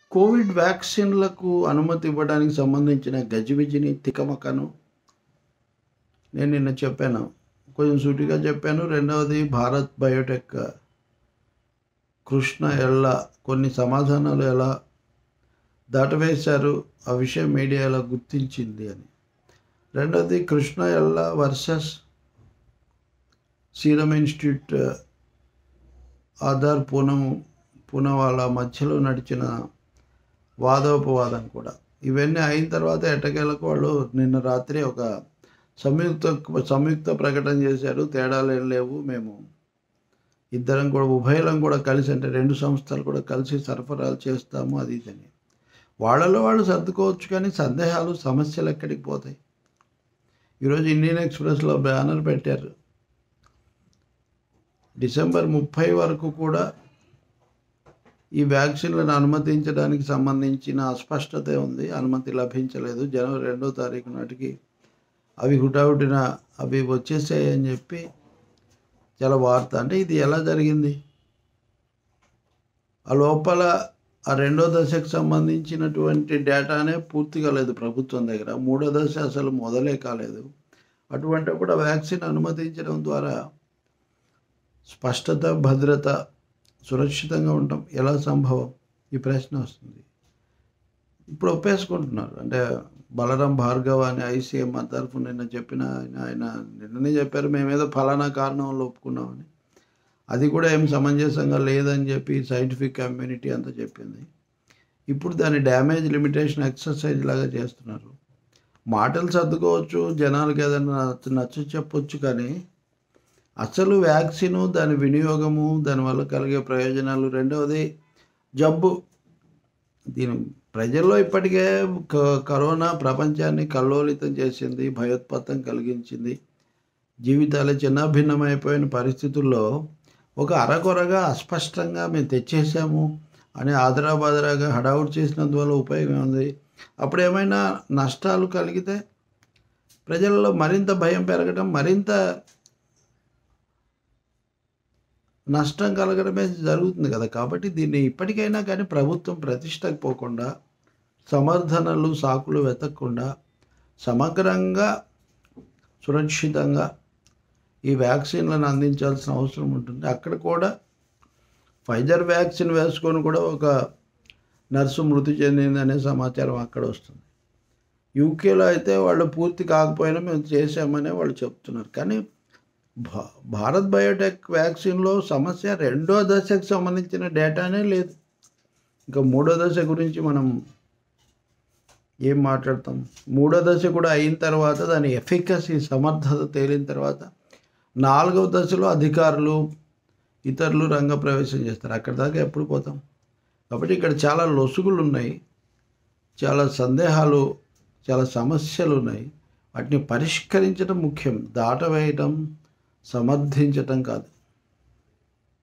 Covid వ్యాక్సిన్లకు అనుమతి ఇవ్వడానికి సంబంధించిన గజిబిజిని తికమకను నేను నిన్న చెప్పాను కొంచెం సూటిగా చెప్పాను రెండవది భారత్ బయోటెక్ కృష్ణ ఎలా కొన్ని సమాధానాలు ఎలా దాటవేశారు ఆ విషయం మీడియా ఎలా గుర్తించింది అని రెండవది Krishna Ella versus serum institute Adar పూనం పూనవాళ్ళ మధ్యలో నడిచిన వాదోపవాదం కూడా ఇవన్నీ అయిన తర్వాత ఎట్టకేలకు వాళ్ళు నిన్న రాత్రి ఒక సంయుక్త సంయుక్త ప్రకటన చేశారు తేడాలు ఏం లేవు మేము ఇద్దరం కూడా ఉభయలం కూడా కలిసి అంటే రెండు సంస్థలు కూడా కలిసి సరఫరాలు చేస్తాము అది ఇదని వాళ్ళలో వాళ్ళు సర్దుకోవచ్చు కానీ సందేహాలు సమస్యలు ఎక్కడికి పోతాయి ఈరోజు ఇండియన్ ఎక్స్ప్రెస్లో బ్యానర్ పెట్టారు డిసెంబర్ ముప్పై వరకు కూడా ఈ వ్యాక్సిన్లను అనుమతించడానికి సంబంధించిన అస్పష్టత ఉంది అనుమతి లభించలేదు జనవరి రెండో తారీఖు నాటికి అవి హుటాహుటిన అవి వచ్చేసాయని చెప్పి చాలా వార్త అంటే ఇది ఎలా జరిగింది ఆ లోపల ఆ రెండో దశకు సంబంధించినటువంటి డేటానే పూర్తి కాలేదు ప్రభుత్వం దగ్గర మూడో దశ అసలు మొదలే కాలేదు అటువంటిప్పుడు ఆ వ్యాక్సిన్ అనుమతించడం ద్వారా స్పష్టత భద్రత సురక్షితంగా ఉండటం ఎలా సంభవం ఈ ప్రశ్న వస్తుంది ఇప్పుడు ఒప్పేసుకుంటున్నారు అంటే బలరాం భార్గవ్ అని ఐసీఎంఆర్ తరఫు నిన్న చెప్పిన ఆయన ఆయన నిన్ననే చెప్పారు మేమేదో ఫలానా కారణం వల్ల ఒప్పుకున్నామని అది కూడా ఏం సమంజసంగా లేదని చెప్పి సైంటిఫిక్ కమ్యూనిటీ అంతా చెప్పింది ఇప్పుడు దాన్ని డ్యామేజ్ లిమిటేషన్ ఎక్సర్సైజ్ లాగా చేస్తున్నారు మాటలు సర్దుకోవచ్చు జనాలకు ఏదైనా నచ్చ చెప్పొచ్చు కానీ అసలు వ్యాక్సిన్ దాని వినియోగము దానివల్ల కలిగే ప్రయోజనాలు రెండవది జబ్బు దీని ప్రజల్లో ఇప్పటికే క- కరోనా ప్రపంచాన్ని కల్లోలితం చేసింది భయోత్పాతం కలిగించింది జీవితాలు చిన్నాభిన్నమైపోయిన పరిస్థితుల్లో ఒక అరకొరగా అస్పష్టంగా మేము తెచ్చేసాము అని ఆదరాబాదరాగా హడావుడి చేసినందువల్ల ఉపయోగం ఉంది అప్పుడు ఏమైనా నష్టాలు కలిగితే ప్రజల్లో మరింత భయం పెరగడం మరింత నష్టం కలగడమే జరుగుతుంది కదా కాబట్టి దీన్ని ఇప్పటికైనా కానీ ప్రభుత్వం ప్రతిష్టకు పోకుండా సమర్థనలు సాకులు వెతకకుండా సమగ్రంగా సురక్షితంగా ఈ వ్యాక్సిన్లను అందించాల్సిన అవసరం ఉంటుంది అక్కడ కూడా ఫైజర్ వ్యాక్సిన్ వేసుకొని కూడా ఒక నర్సు మృతి చెందిందనే సమాచారం అక్కడ వస్తుంది యూకేలో అయితే వాళ్ళు పూర్తి కాకపోయినా మేము చేసామనే వాళ్ళు చెప్తున్నారు కానీ భా భారత్ బయోటెక్ వ్యాక్సిన్లో సమస్య రెండో దశకు సంబంధించిన డేటానే లేదు ఇంకా మూడో దశ గురించి మనం ఏం మాట్లాడతాం మూడో దశ కూడా అయిన తర్వాత దాని ఎఫికసీ సమర్థత తేలిన తర్వాత నాలుగవ దశలో అధికారులు ఇతరులు రంగ ప్రవేశం చేస్తారు అక్కడ దాకా ఎప్పుడు పోతాం కాబట్టి ఇక్కడ చాలా లొసుగులు ఉన్నాయి చాలా సందేహాలు చాలా సమస్యలు ఉన్నాయి వాటిని పరిష్కరించడం ముఖ్యం దాటవేయటం సమర్థించటం కాదు